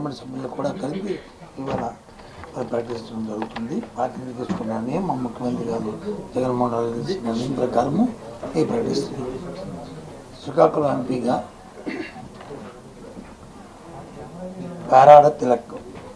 Parliament సభ్యులు కూడా కలిపి ఇవాళ మరి ప్రకటించడం జరుగుతుంది పార్టీని తీసుకున్నానే మా ముఖ్యమంత్రి గారు జగన్మోహన్ రెడ్డి తీసుకున్న నిర్ణయం ప్రకారము ఈ ప్రకటిస్తుంది శ్రీకాకుళం ఎంపీగా పేరాడ తిలక్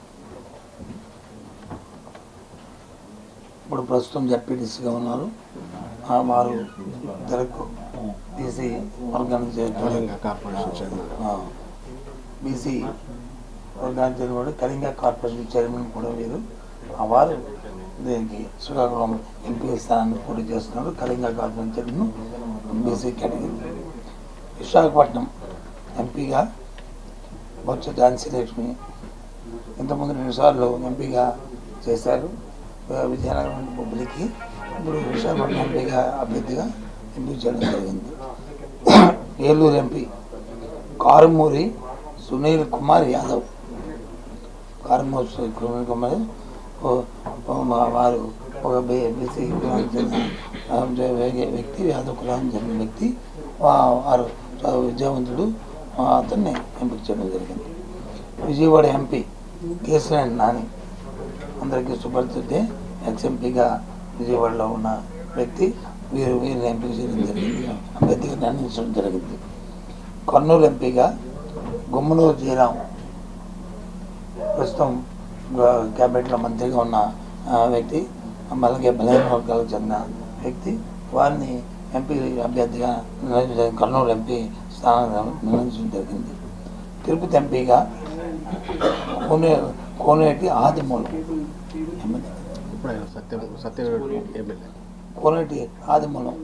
ఇప్పుడు ప్రస్తుతం జడ్పీటీసీగా ఉన్నారు ఆ వారు తిలక్ బీసీ వర్గానికి చేరుకోవడానికి కార్పొరేషన్ చైర్మన్ బీసీ వర్గానికి చెందినవాడు కళింగ కార్పొరేషన్ చైర్మన్ కూడా వీరు ఆ వారు దీనికి శ్రీకాకుళం ఎంపీ స్థానాన్ని పోటీ చేస్తున్నారు Kalinga corporation chairman BC category Visakhapatnam ఎంపీగా బొత్స ఝాన్సీ లక్ష్మి ఇంతకుముందు రెండుసార్లు ఎంపీగా చేశారు ఆ, విజయనగరం పబ్లిక్కి ఇప్పుడు విశాఖపట్నం ఎంపీగా అభ్యర్థిగా ఎంపిక చేయడం జరిగింది ఏలూరు ఎంపీ కారుమూరి సునీల్ కుమార్ యాదవ్ కారుమూరి సు- సునీల్ కుమార్ ఓ- ఓ మా- వారు ఒక బి- బీసీ కులానికి చెందిన ఆ, వ్య- వ్యక్తి యాదవ్ కులానికి చెందిన వ్యక్తి వా- వారు చాలా విద్యావంతుడు ఆ, అతన్ని ఎంపిక చేయడం జరిగింది విజయవాడ ఎంపీ కేసీఆర్ నాని అందరికీ సుపరిచితే ఎక్స్ ఎంపీగా విజయవాడలో ఉన్న వ్యక్తి వీరు వీరిని ఎంపిక చేయడం జరిగింది అభ్యర్థిగా నిర్ణయించడం జరిగింది కర్నూలు ఎంపీగా గుమ్మనూరు జయరాం ప్రస్తుతం గ- క్యాబినెట్లో మంత్రిగా ఉన్న ఆ, వ్యక్తి అలాగే బలహీన వర్గాలకు చెందిన వ్యక్తి వారిని ఎంపీ అభ్యర్థిగా నిర్ణయించడం కర్నూలు ఎంపీ స్థానాన్ని నిర్ణయించడం జరిగింది తిరుపతి ఎంపీగా కోనే కోనేటి ఆదిమూలం ఎమ్మెల్యే ఇప్పుడు ఆయన సత్యం సత్యం ఎమ్మెల్యే కోనేటి ఆదిమూలం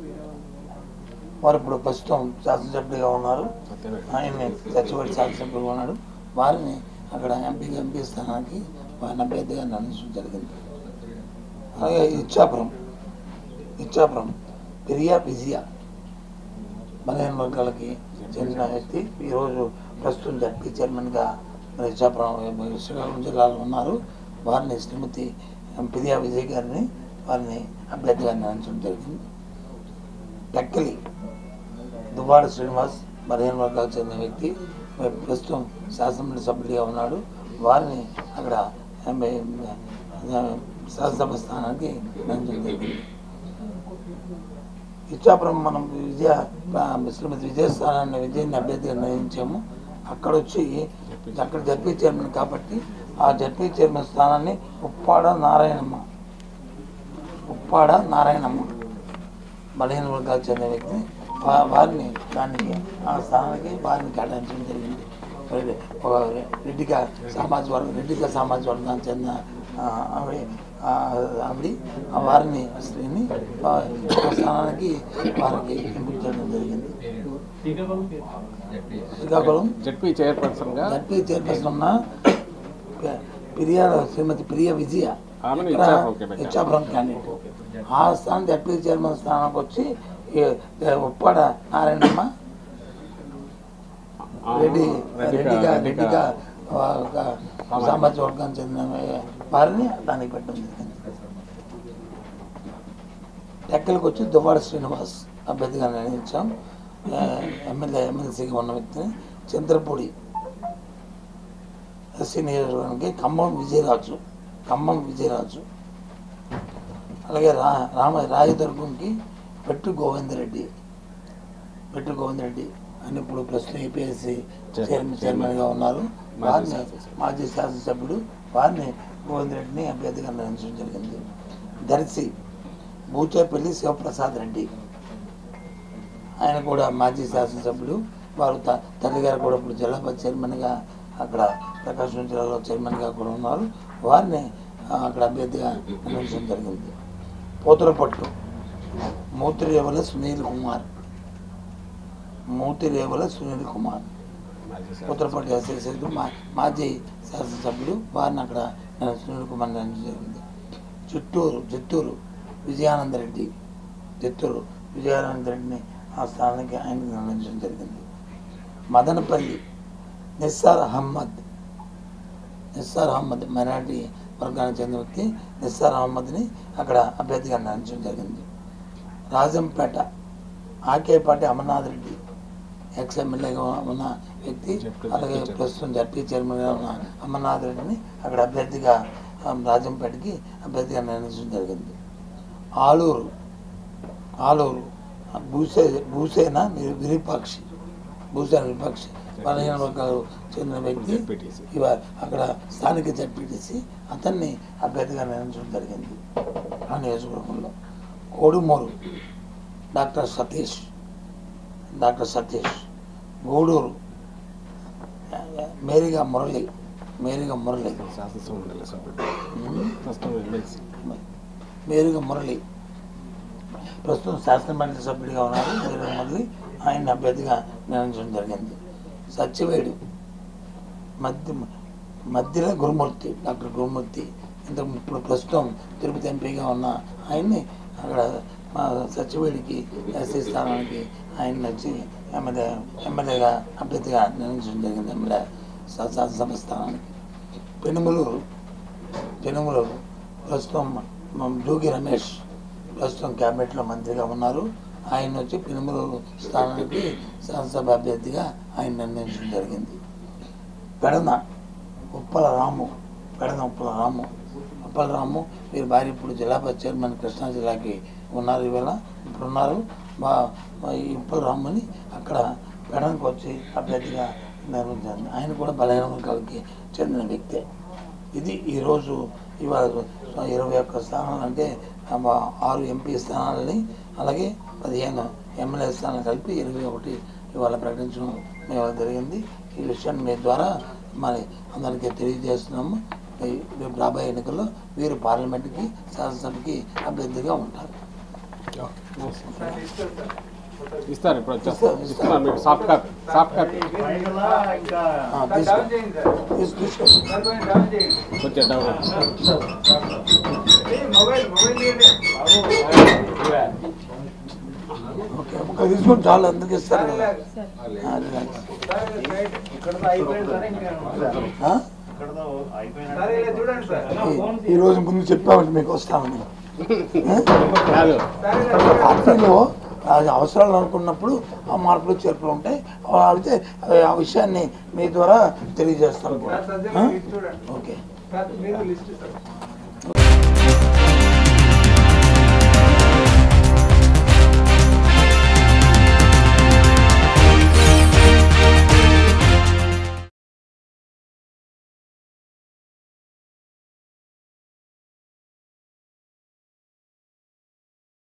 వారు ఇప్పుడు ప్రస్తుతం శాసనసభ్యుడిగా ఉన్నారు సత్యం ఆయన్ని చచ్చిపడి శాసనసభ్యులుగా ఉన్నాడు వారిని అక్కడ ఎంపీగా ఎంపీ స్థానానికి వారిని అభ్యర్థిగా నిర్ణయించడం జరిగింది అలాగే ఇచ్చాపురం ఇచ్చాపురం పెరియా విజయ బలహీన వర్గాలకి చెందిన వ్యక్తి ఈరోజు ప్రస్తుతం జడ్పీ చైర్మన్గా మరి ఇచ్చాపురం శ్రీకాకుళం జిల్లాలో ఉన్నారు వారిని శ్రీమతి పెరియా విజయ్ గారిని వారిని అభ్యర్థిగా నిర్ణయించడం జరిగింది టెక్కలి దువ్వాడ శ్రీనివాస్ బలహీన వర్గాలకు చెందిన వ్యక్తి మరి ప్రస్తుతం శాసనమండలి సభ్యుడిగా ఉన్నాడు వారిని అక్కడ ఎంపీ- శాసనసభ స్థానానికి నియమించడం జరిగింది ఇచ్చాపురం మనం విజయ శ్రీమతి విజయ స్థానాన్ని విజయాన్ని అభ్యర్థిగా నిర్ణయించాము అక్కడ వచ్చి అక్కడ జడ్పీ చైర్మన్ కాబట్టి ఆ జడ్పీ చైర్మన్ స్థానాన్ని ఉప్పాడ నారాయణమ్మ ఉప్పాడ నారాయణమ్మ బలహీన వర్గాలకు చెందిన వ్యక్తి వా- వారిని దానికి ఆ స్థానానికి వారిని కేటాయించడం జరిగింది మరి ఒక రెడ్డిగా సామాజిక వర్గం రెడ్డిగా సామాజిక వర్గానికి చెందిన ఆ, ఆవిడ ఆ, ఆవిడ ఆ వారిని స్త్రీని ఆ ఆ స్థానానికి వారికి ఎంపిక చేయడం జరిగింది శ్రీకాకుళం జడ్పీ చైర్పర్సన్ గా జడ్పీ చైర్పర్సన్ ఉన్న పి- పిరియా శ్రీమతి ప్రియ విజయ ఆమెను ఇక్కడ ఇచ్చాపురంకి పెట్టారు. ఇచ్చాపురం క్యాండిడేట్ ఆ స్థానం జడ్పీ చైర్మన్ స్థానానికి వచ్చి ఈ, ఏ, ఉప్పాడ నారాయణమ్మ రెడ్డి రెడ్డిగా రెడ్డిగా ఆ, ఒక సామాజిక వర్గానికి చెందిన వారిని దానికి పెట్టడం జరిగింది టెక్కలకు వచ్చి దువ్వాడ శ్రీనివాస్ అభ్యర్థిగా నిర్ణయించాం ఆ, ఎమ్మెల్యే ఎమ్మెల్సీగా ఉన్న వ్యక్తిని చంద్రపూడి ఎస్సీ నియోజకవర్గానికి ఖమ్మం విజయరాజు ఖమ్మం విజయరాజు అలాగే రా రామ రాజదుర్గంకి పెట్టు గోవిందరెడ్డి పెట్టు గోవిందరెడ్డి అని ఇప్పుడు ప్రస్తుతం ఏపీఎస్సీ చైర్మన్ చైర్మన్గా ఉన్నారు వారిని మాజీ శాసనసభ్యుడు వారిని గోవిందరెడ్డిని అభ్యర్థిగా నిర్ణయించడం జరిగింది దర్శి బూచేపల్లి శివప్రసాద్ రెడ్డి ఆయన కూడా మాజీ శాసనసభ్యుడు వారు త- తల్లి గారు కూడా ఇప్పుడు జిల్లా పరిషత్ చైర్మన్గా అక్కడ ప్రకాశం జిల్లాలో చైర్మన్గా కూడా ఉన్నారు వారిని ఆ, అక్కడ అభ్యర్థిగా నిర్ణయించడం జరిగింది పోతులపట్టు మూతిరేవుల సునీల్ కుమార్ మూతిరేవుల సునీల్ కుమార్ ఉత్తరపట్టు ఎస్ఎస్ఎస్ మా మాజీ శాసనసభ్యుడు వారిని అక్కడ నేను సునీల్ కుమార్ నిర్ణయించడం జరిగింది చిత్తూరు చిత్తూరు విజయానంద రెడ్డి చిత్తూరు విజయానంద రెడ్డిని ఆ స్థానానికి ఆయన నిర్ణయించడం జరిగింది మదనపల్లి నిస్సార్ అహ్మద్ నిస్సార్ అహ్మద్ మైనార్టీ వర్గానికి చెందిన వ్యక్తి నిస్సార్ అహ్మద్ని అక్కడ అభ్యర్థిగా నిర్ణయించడం జరిగింది రాజంపేట ఆకేపాటి అమర్నాథ్ రెడ్డి ఎక్స్ ఎమ్మెల్యేగా ఉన్న వ్యక్తి జడ్పీ అలాగే చైర్మన్. ప్రస్తుతం జడ్పీ చైర్మన్గా ఉన్న అమర్నాథ్ రెడ్డిని అక్కడ అభ్యర్థిగా ఆ, రాజంపేటకి అభ్యర్థిగా నిర్ణయించడం జరిగింది ఆలూరు ఆలూరు ఆ, భూసే భూసేన విరు- విరూపాక్షి భూసేన విరూపాక్షి బలహీన వర్గాలు చెందిన వ్యక్తి జడ్పీటీసీ. ఇవ అక్కడ స్థానిక జడ్పీటీసీ అతన్ని అభ్యర్థిగా నిర్ణయించడం జరిగింది ఆ నియోజకవర్గంలో కోడుమూరు డాక్టర్ సతీష్ డాక్టర్ సతీష్ గూడూరు మేరీగా మురళి మేరీగా మురళి శాసనసభ మండలి సభ్యుడు ఉమ్, ప్రస్తుతం ఎమ్మెల్సీ మేరీగా మురళి ప్రస్తుతం శాసనమండలి సభ్యుడిగా ఉన్నారు మేరీగా మురళి ఆయన అభ్యర్థిగా నిర్ణయించడం జరిగింది సత్యవేడు మధ్య మధ్యలో గురుమూర్తి డాక్టర్ గురుమూర్తి ఇంత ఇప్పుడు ప్రస్తుతం తిరుపతి ఎంపీగా ఉన్న ఆయన్ని అక్కడ మా సచివేడికి ఎస్సీ స్థానానికి ఆయన వచ్చి ఎమ్మెల్యే ఎమ్మెల్యేగా అభ్యర్థిగా నిర్ణయించడం జరిగింది ఎమ్మెల్యే శా- శాసనసభ స్థానానికి పెనుమలూరు పెనుమలూరు ప్రస్తుతం మ- జోగి రమేష్ ప్రస్తుతం క్యాబినెట్లో మంత్రిగా ఉన్నారు ఆయన వచ్చి పెనుమలూరు స్థానానికి శాసనసభ అభ్యర్థిగా ఆయన నిర్ణయించడం జరిగింది పెడన ఉప్పల రాము పెడన ఉప్పల రాము ఉప్పల రాము వీరి భార్య ఇప్పుడు జిల్లా పరిషత్ చైర్మన్ కృష్ణా జిల్లాకి ఉన్నారు ఈవేళ ఇప్పుడు ఉన్నారు మా మా ఈ ఉప్పల రాముని అక్కడ పెడనకు వచ్చి అభ్యర్థిగా నిర్వహించారు ఆయన కూడా బలహీన వర్గాలకి చెందిన వ్యక్తే ఇది ఈరోజు ఇవాళ ఇరవై ఒక్క స్థానాలు అంటే ఆ మా ఆరు ఎంపీ స్థానాలని అలాగే పదిహేను ఎమ్మెల్యే స్థానాలు కలిపి ఇరవై ఒకటి ఇవాళ ప్రకటించడం మేము జరిగింది ఈ విషయాన్ని మీ ద్వారా మరి అందరికీ తెలియజేస్తున్నాము ఈ- రేపు రాబోయే ఎన్నికల్లో వీరు పార్లమెంట్కి శాసనసభకి అభ్యర్థిగా ఉంటారు ఇస్తారు ఇప్పుడు వచ్చేస్తారు ఇస్తున్నారు మీకు సాఫ్ట్ కాపీ సాఫ్ట్ కాపీ ఆ, తీసుకో తీసు- తీసుకో కొంచెం డౌన్ ఓకే ఒక తీసుకొని చాలు అందరికి ఇస్తారు కదా ఆ, రిలాక్స్. ఆ? ఈ- ఈ రోజు ముందు చెప్పామంటే మీకు వస్తామని కాదు పార్టీలో అది అవసరాలు అనుకున్నప్పుడు ఆ మార్పులు చేర్పులు ఉంటాయి అయితే ఆ విషయాన్ని మీ ద్వారా తెలియజేస్తాను కూడా. ఆ? ఓకే మీరు లిస్ట్